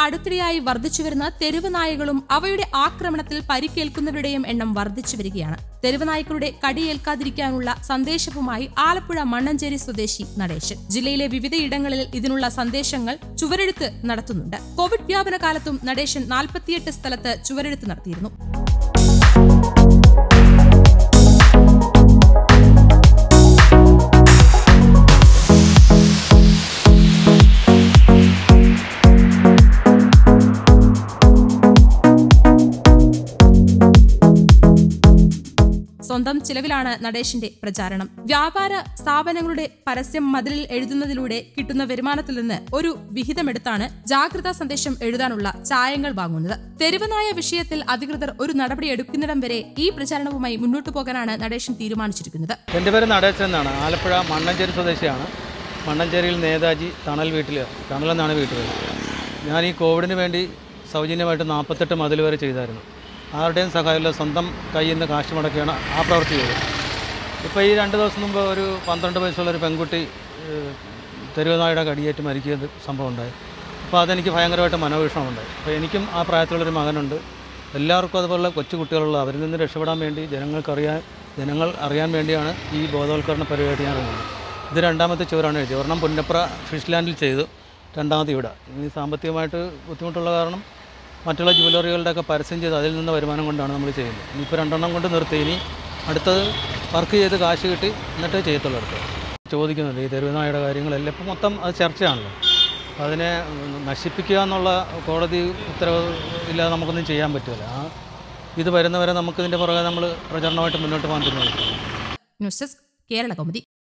അടുത്തിടെയായി വർദ്ധിച്ചുവരുന്ന തെരുവ് നായകളും അവയുടെ ആക്രമണത്തിൽ പരിക്കേൽക്കുന്നവരുടെയും എണ്ണം വർദ്ധിച്ചു വരികയാണ് തെരുവ് നായ്ക്കളുടെ കടിയേൽക്കാതിരിക്കാനുള്ള സന്ദേശവുമായി ആലപ്പുഴ മണ്ണഞ്ചേരി സ്വദേശി നടേശൻ ജില്ലയിലെ വിവിധയിടങ്ങളിൽ ഇതിനുള്ള സന്ദേശങ്ങൾ ചുവരെഴുത്ത് നടത്തുന്നുണ്ട് കോവിഡ് വ്യാപന കാലത്തും നടേശൻ നാൽപ്പത്തിയെട്ട് സ്ഥലത്ത് ചുവരെഴുത്ത് നടത്തിയിരുന്നു സ്വന്തം ചിലവിലാണ് നടേശിന്റെ പ്രചാരണം വ്യാപാര സ്ഥാപനങ്ങളുടെ പരസ്യം മതിലിൽ എഴുതുന്നതിലൂടെ കിട്ടുന്ന വരുമാനത്തിൽ നിന്ന് ഒരു വിഹിതമെടുത്താണ് ജാഗ്രതാ സന്ദേശം എഴുതാനുള്ള ചായങ്ങൾ വാങ്ങുന്നത് തെരുവനായ വിഷയത്തിൽ അധികൃതർ ഒരു നടപടി എടുക്കുന്നിടം വരെ ഈ പ്രചാരണവുമായി മുന്നോട്ടു പോകാനാണ് നടേശൻ തീരുമാനിച്ചിരിക്കുന്നത് എൻ്റെ പേര് നടേശൻ എന്നാണ് ആലപ്പുഴ മണ്ണഞ്ചേരി സ്വദേശിയാണ് മണ്ണഞ്ചേരിയിൽ നേതാജി തണൽ വീട്ടിൽ തണലെന്നാണ് വീട്ടിൽ ഞാൻ ഈ കോവിഡിന് വേണ്ടി സൗജന്യമായിട്ട് നാൽപ്പത്തെട്ട് മതിൽ വരെ ചെയ്തായിരുന്നു ആരുടെയും സഹായമില്ല സ്വന്തം കയ്യിൽ നിന്ന് കാശ് മുടക്കിയാണ് ആ പ്രവൃത്തി ചെയ്തത് ഇപ്പോൾ ഈ രണ്ട് ദിവസം മുമ്പ് ഒരു പന്ത്രണ്ട് വയസ്സുള്ള ഒരു പെൺകുട്ടി ഏഹ്, തെരുവുനായുടെ കടിയേറ്റ് മരിക്കുന്നത് സംഭവം ഉണ്ടായി അപ്പോൾ അതെനിക്ക് ഭയങ്കരമായിട്ട് മനോവിഷമമുണ്ടായി അപ്പോൾ എനിക്കും ആ പ്രായത്തിലുള്ളൊരു മകനുണ്ട് എല്ലാവർക്കും അതുപോലുള്ള കൊച്ചു കുട്ടികളുള്ള അവരിൽ നിന്ന് രക്ഷപ്പെടാൻ വേണ്ടി ജനങ്ങൾക്കറിയാൻ ജനങ്ങൾ അറിയാൻ വേണ്ടിയാണ് ഈ ബോധവൽക്കരണ പരിപാടി ഞാൻ ഇറങ്ങുന്നത് ഇത് രണ്ടാമത്തെ ചുവരാണ് എഴുതിയത് ഒരെണ്ണം പുന്നപ്ര ഫിഷ് ലാൻഡിൽ ചെയ്തു രണ്ടാമത് ഇവിടെ ഇനി സാമ്പത്തികമായിട്ട് ബുദ്ധിമുട്ടുള്ള കാരണം മറ്റുള്ള ജുവലറികളുടെയൊക്കെ പരസ്യം ചെയ്ത് അതിൽ നിന്ന് വരുമാനം കൊണ്ടാണ് നമ്മൾ ചെയ്യുന്നത് ഇനിയിപ്പോൾ രണ്ടെണ്ണം കൊണ്ട് നിർത്തി ഇനി അടുത്തത് വർക്ക് ചെയ്ത് കാശ് കിട്ടി എന്നിട്ടേ ചെയ്യത്തുള്ളൂ അടുത്തത് ചോദിക്കുന്നുണ്ട് ഈ തെരുവുനായുടെ കാര്യങ്ങളെല്ലാം ഇപ്പോൾ മൊത്തം അത് ചർച്ചയാണല്ലോ അപ്പോൾ അതിനെ നശിപ്പിക്കുക എന്നുള്ള കോടതി ഉത്തരവ് ഇല്ലാതെ നമുക്കൊന്നും ചെയ്യാൻ പറ്റില്ല ആ ഇത് വരുന്നവരെ നമുക്കിതിൻ്റെ പുറകെ നമ്മൾ പ്രചരണമായിട്ട് മുന്നോട്ട് പോകാൻ തീരുമാനിക്കും ന്യൂസ് ഡെസ്ക് കേരള കൗമുദി